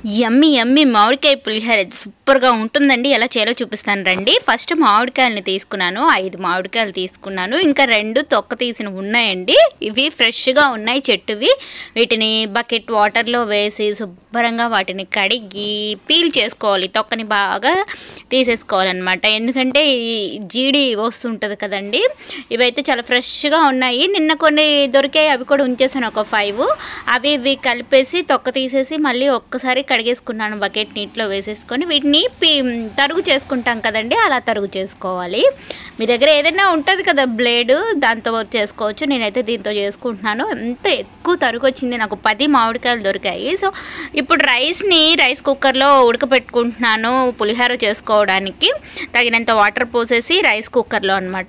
yummy yummy మామిడికాయ పులిహోర సూపర్గా ఉంటుందండి ఎలా చేయాలో చూపిస్తాను రండి ఫస్ట్ మామిడికాయలని తీసుకున్నాను ఐదు మామిడికాయలు తీసుకున్నాను ఇంకా రెండు తొక్క తీసిన ఉన్నాయండి ఇవి ఫ్రెష్గా ఉన్నాయి చెట్టువి వీటిని బకెట్ వాటర్లో వేసి శుభ్రంగా వాటిని కడిగి పీల్ చేసుకోవాలి తొక్కని బాగా తీసేసుకోవాలన్నమాట ఎందుకంటే ఈ జీడి వస్తుంటుంది కదండి ఇవైతే చాలా ఫ్రెష్గా ఉన్నాయి నిన్న కొన్ని దొరికాయి అవి కూడా ఉంచేసాను ఒక ఫైవ్ అవి ఇవి కలిపేసి తొక్క తీసేసి మళ్ళీ ఒక్కసారి కడిగేసుకున్నాను బకెట్ నీటిలో వేసేసుకొని వీటిని పి తరుగు చేసుకుంటాం కదండి అలా తరుగు చేసుకోవాలి మీ దగ్గర ఏదైనా ఉంటుంది కదా బ్లేడ్ దాంతో చేసుకోవచ్చు నేనైతే దీంతో చేసుకుంటున్నాను ఎంత ఎక్కువ తరుగు వచ్చింది నాకు పది మామిడికాయలు దొరికాయి సో ఇప్పుడు రైస్ని రైస్ కుక్కర్లో ఉడకపెట్టుకుంటున్నాను పులిహోర చేసుకోవడానికి తగినంత వాటర్ పోసేసి రైస్ కుక్కర్లో అనమాట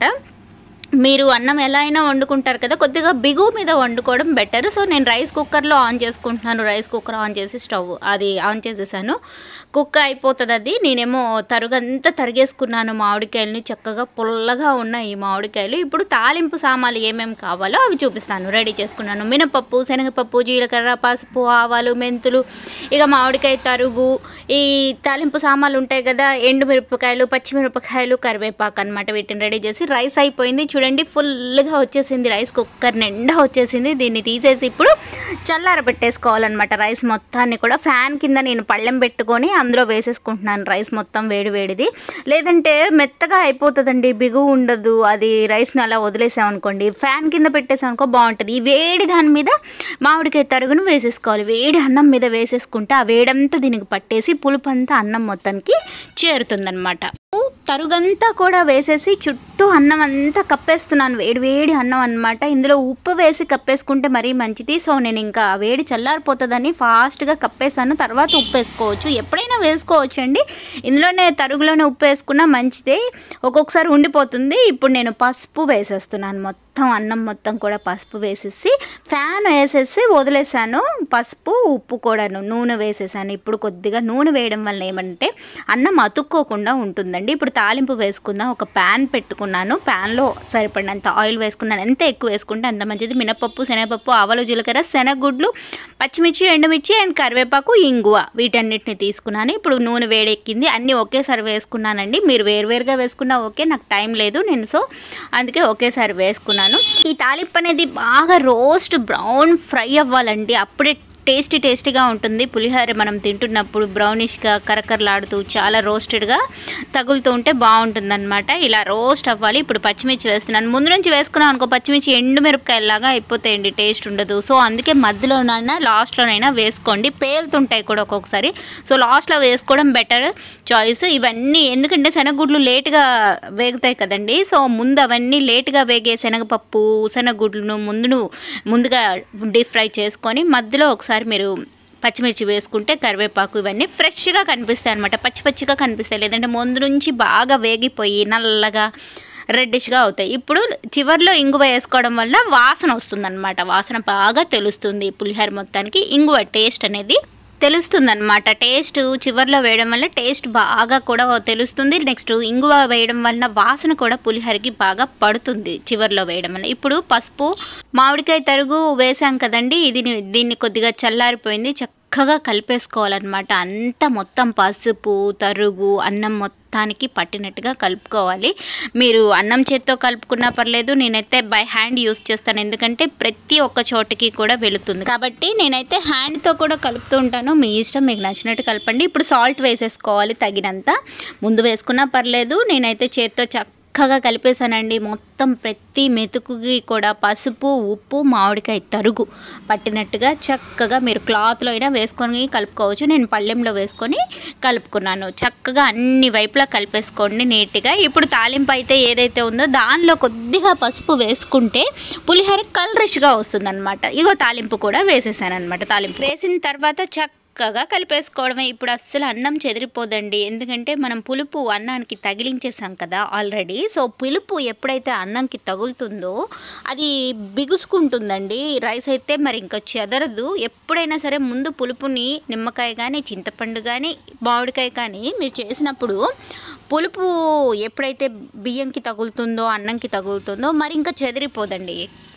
మీరు అన్నం ఎలా అయినా వండుకుంటారు కదా కొద్దిగా బిగు మీద వండుకోవడం బెటర్ సో నేను రైస్ కుక్కర్లో ఆన్ చేసుకుంటున్నాను రైస్ కుక్కర్ ఆన్ చేసి స్టవ్ అది ఆన్ చేసేసాను కుక్క అయిపోతుంది అది నేనేమో తరుగంతా తరిగేసుకున్నాను మామిడికాయలని చక్కగా పుల్లగా ఉన్నాయి ఈ మామిడికాయలు ఇప్పుడు తాలింపు సామాన్లు ఏమేమి కావాలో అవి చూపిస్తాను రెడీ చేసుకున్నాను మినపప్పు శనగపప్పు జీలకర్ర పసుపు ఆవాలు మెంతులు ఇక మామిడికాయ తరుగు ఈ తాలింపు సామాన్లు ఉంటాయి కదా ఎండు మిరపకాయలు పచ్చిమిరపకాయలు కరివేపాకు అనమాట వీటిని రెడీ చేసి రైస్ అయిపోయింది చూడండి ఫుల్గా వచ్చేసింది రైస్ కుక్కర్ నిండా వచ్చేసింది దీన్ని తీసేసి ఇప్పుడు చల్లార పెట్టేసుకోవాలన్నమాట రైస్ మొత్తాన్ని కూడా ఫ్యాన్ కింద నేను పళ్ళెం పెట్టుకొని అందులో వేసేసుకుంటున్నాను రైస్ మొత్తం వేడి వేడిది లేదంటే మెత్తగా అయిపోతుందండి బిగు ఉండదు అది రైస్ని అలా వదిలేసామనుకోండి ఫ్యాన్ కింద పెట్టేసామనుకో బాగుంటుంది ఈ వేడి దాని మీద మామిడికాయ తరుగును వేసేసుకోవాలి వేడి అన్నం మీద వేసేసుకుంటే ఆ వేడంతా దీనికి పట్టేసి పులుపు అంతా అన్నం మొత్తానికి చేరుతుందన్నమాట తరుగంతా కూడా వేసేసి చుట్టూ అన్నం అంతా కప్పేస్తున్నాను వేడి వేడి అన్నం అనమాట ఇందులో ఉప్పు వేసి కప్పేసుకుంటే మరీ మంచిది సో నేను ఇంకా వేడి చల్లారిపోతుందని ఫాస్ట్గా కప్పేసాను తర్వాత ఉప్పు వేసుకోవచ్చు ఎప్పుడైనా వేసుకోవచ్చు అండి ఇందులోనే తరుగులోనే ఉప్పు వేసుకున్నా మంచిదే ఒక్కొక్కసారి ఉండిపోతుంది ఇప్పుడు నేను పసుపు వేసేస్తున్నాను మొత్తం అన్నం మొత్తం కూడా పసుపు వేసేసి ఫ్యాన్ వేసేసి వదిలేసాను పసుపు ఉప్పు కూడాను నూనె వేసేసాను ఇప్పుడు కొద్దిగా నూనె వేయడం వల్ల ఏమంటే అన్నం అతుక్కోకుండా ఉంటుందండి ఇప్పుడు తాలింపు వేసుకుందాం ఒక ప్యాన్ పెట్టుకున్నాను ప్యాన్లో సరిపడినంత ఆయిల్ వేసుకున్నాను ఎంత ఎక్కువ వేసుకుంటే అంత మంచిది మినపప్పు శనగపప్పు ఆవలు జీలకర్ర శనగగుడ్లు పచ్చిమిర్చి ఎండుమిర్చి అండ్ కరివేపాకు ఇంగువ వీటన్నిటిని తీసుకున్నాను ఇప్పుడు నూనె వేడెక్కింది అన్నీ ఒకేసారి వేసుకున్నానండి మీరు వేరువేరుగా వేసుకున్నా ఓకే నాకు టైం లేదు నేను సో అందుకే ఒకేసారి వేసుకున్నాను ఈ తాలింపు అనేది బాగా రోస్ట్ బ్రౌన్ ఫ్రై అవ్వాలండి అప్పుడే టేస్టీ టేస్టీగా ఉంటుంది పులిహోర మనం తింటున్నప్పుడు బ్రౌనిష్గా కరకరలాడుతూ చాలా రోస్టెడ్గా తగులుతూ ఉంటే బాగుంటుందన్నమాట ఇలా రోస్ట్ అవ్వాలి ఇప్పుడు పచ్చిమిర్చి వేస్తున్నాను ముందు నుంచి వేసుకున్నాం అనుకో పచ్చిమిర్చి ఎండు మిరపకాయలాగా అయిపోతాయండి టేస్ట్ ఉండదు సో అందుకే మధ్యలోనైనా లాస్ట్లోనైనా వేసుకోండి పేలుతుంటాయి కూడా ఒక్కొక్కసారి సో లాస్ట్లో వేసుకోవడం బెటర్ చాయిస్ ఇవన్నీ ఎందుకంటే శనగగుడ్లు లేట్గా వేగుతాయి కదండి సో ముందు అవన్నీ లేట్గా వేగే శనగపప్పు శనగగుడ్లను ముందు ముందుగా డీప్ ఫ్రై చేసుకొని మధ్యలో ఒకసారి మీరు పచ్చిమిర్చి వేసుకుంటే కరివేపాకు ఇవన్నీ ఫ్రెష్గా కనిపిస్తాయి అనమాట పచ్చి పచ్చిగా కనిపిస్తాయి లేదంటే ముందు నుంచి బాగా వేగిపోయి నల్లగా రెడ్డిష్గా అవుతాయి ఇప్పుడు చివర్లో ఇంగువ వేసుకోవడం వల్ల వాసన వస్తుందన్నమాట వాసన బాగా తెలుస్తుంది పులిహోర మొత్తానికి ఇంగువ టేస్ట్ అనేది తెలుస్తుందన్నమాట టేస్ట్ చివర్లో వేయడం వల్ల టేస్ట్ బాగా కూడా తెలుస్తుంది నెక్స్ట్ ఇంగువ వేయడం వల్ల వాసన కూడా పులిహోరకి బాగా పడుతుంది చివర్లో వేయడం వల్ల ఇప్పుడు పసుపు మామిడికాయ తరుగు వేసాం కదండి ఇది దీన్ని కొద్దిగా చల్లారిపోయింది చక్కగా కలిపేసుకోవాలన్నమాట అంతా మొత్తం పసుపు తరుగు అన్నం మొత్తానికి పట్టినట్టుగా కలుపుకోవాలి మీరు అన్నం చేత్తో కలుపుకున్నా పర్లేదు నేనైతే బై హ్యాండ్ యూస్ చేస్తాను ఎందుకంటే ప్రతి ఒక్క చోటకి కూడా వెళుతుంది కాబట్టి నేనైతే హ్యాండ్తో కూడా కలుపుతూ ఉంటాను మీ ఇష్టం మీకు నచ్చినట్టు కలపండి ఇప్పుడు సాల్ట్ వేసేసుకోవాలి తగినంత ముందు వేసుకున్నా పర్లేదు నేనైతే చేత్తో చక్క చక్కగా కలిపేసానండి మొత్తం ప్రతి మెతుకుకి కూడా పసుపు ఉప్పు మామిడికాయ తరుగు పట్టినట్టుగా చక్కగా మీరు క్లాత్లో అయినా వేసుకొని కలుపుకోవచ్చు నేను పళ్ళెంలో వేసుకొని కలుపుకున్నాను చక్కగా అన్ని వైపులా కలిపేసుకోండి నీట్గా ఇప్పుడు తాలింపు అయితే ఏదైతే ఉందో దానిలో కొద్దిగా పసుపు వేసుకుంటే పులిహోర కలరిష్గా వస్తుందన్నమాట ఇగో తాలింపు కూడా వేసేసాను అనమాట తాలింపు వేసిన తర్వాత చక్క చక్కగా కలిపేసుకోవడమే ఇప్పుడు అస్సలు అన్నం చెదిరిపోదండి ఎందుకంటే మనం పులుపు అన్నానికి తగిలించేసాం కదా ఆల్రెడీ సో పులుపు ఎప్పుడైతే అన్నంకి తగులుతుందో అది బిగుసుకుంటుందండి రైస్ అయితే మరి ఇంకా చెదరదు ఎప్పుడైనా సరే ముందు పులుపుని నిమ్మకాయ కానీ చింతపండు కానీ మామిడికాయ కానీ మీరు చేసినప్పుడు పులుపు ఎప్పుడైతే బియ్యంకి తగులుతుందో అన్నంకి తగులుతుందో మరి ఇంకా చెదిరిపోదండి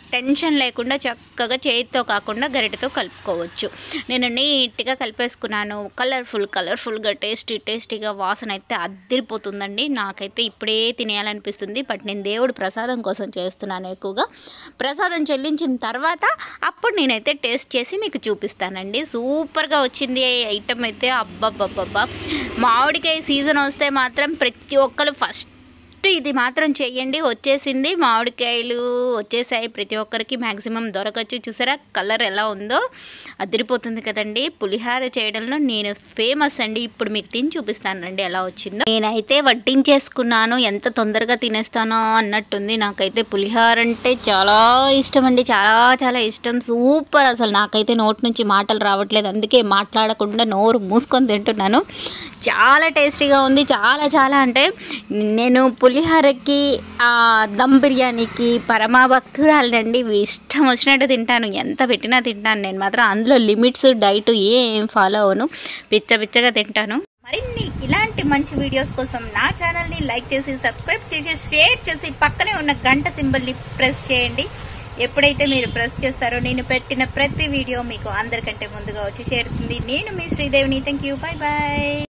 టెన్షన్ లేకుండా చక్కగా చేతితో కాకుండా గరిటెతో కలుపుకోవచ్చు నేను నీట్గా కలిపేసుకున్నాను కలర్ఫుల్ కలర్ఫుల్గా టేస్టీ టేస్టీగా వాసన అయితే అద్దరిపోతుందండి నాకైతే ఇప్పుడే తినేయాలనిపిస్తుంది బట్ నేను దేవుడు ప్రసాదం కోసం చేస్తున్నాను ఎక్కువగా ప్రసాదం చెల్లించిన తర్వాత అప్పుడు నేనైతే టేస్ట్ చేసి మీకు చూపిస్తానండి సూపర్గా వచ్చింది ఈ ఐటమ్ అయితే అబ్బబ్బబ్బబ్బా మామిడికాయ సీజన్ వస్తే మాత్రం ప్రతి ఒక్కరు ఫస్ట్ ఇది మాత్రం చెయ్యండి వచ్చేసింది మామిడికాయలు వచ్చేసాయి ప్రతి ఒక్కరికి మ్యాక్సిమం దొరకచ్చు చూసారా కలర్ ఎలా ఉందో అదిరిపోతుంది కదండి పులిహార చేయడంలో నేను ఫేమస్ అండి ఇప్పుడు మీకు తిని చూపిస్తానండి ఎలా వచ్చిందో నేనైతే వడ్డించేసుకున్నాను ఎంత తొందరగా తినేస్తానో అన్నట్టుంది నాకైతే పులిహార అంటే చాలా ఇష్టం అండి చాలా చాలా ఇష్టం సూపర్ అసలు నాకైతే నోటి నుంచి మాటలు రావట్లేదు అందుకే మాట్లాడకుండా నోరు మూసుకొని తింటున్నాను చాలా టేస్టీగా ఉంది చాలా చాలా అంటే నేను పులిహోరకి ఆ, దమ్ బిర్యానీకి పరమాభక్తురాలండి ఇష్టం వచ్చినట్టు తింటాను ఎంత పెట్టినా తింటాను నేను మాత్రం అందులో లిమిట్స్ డైట్ ఏం ఫాలో అవను పిచ్చ పిచ్చగా తింటాను మరిన్ని ఇలాంటి మంచి వీడియోస్ కోసం నా ఛానల్ని లైక్ చేసి సబ్స్క్రైబ్ చేసి షేర్ చేసి పక్కనే ఉన్న గంట సింబల్ని ప్రెస్ చేయండి ఎప్పుడైతే మీరు ప్రెస్ చేస్తారో నేను పెట్టిన ప్రతి వీడియో మీకు అందరికంటే ముందుగా వచ్చి చేరుతుంది నేను మీ శ్రీదేవిని థ్యాంక్ యూ బాయ్ బాయ్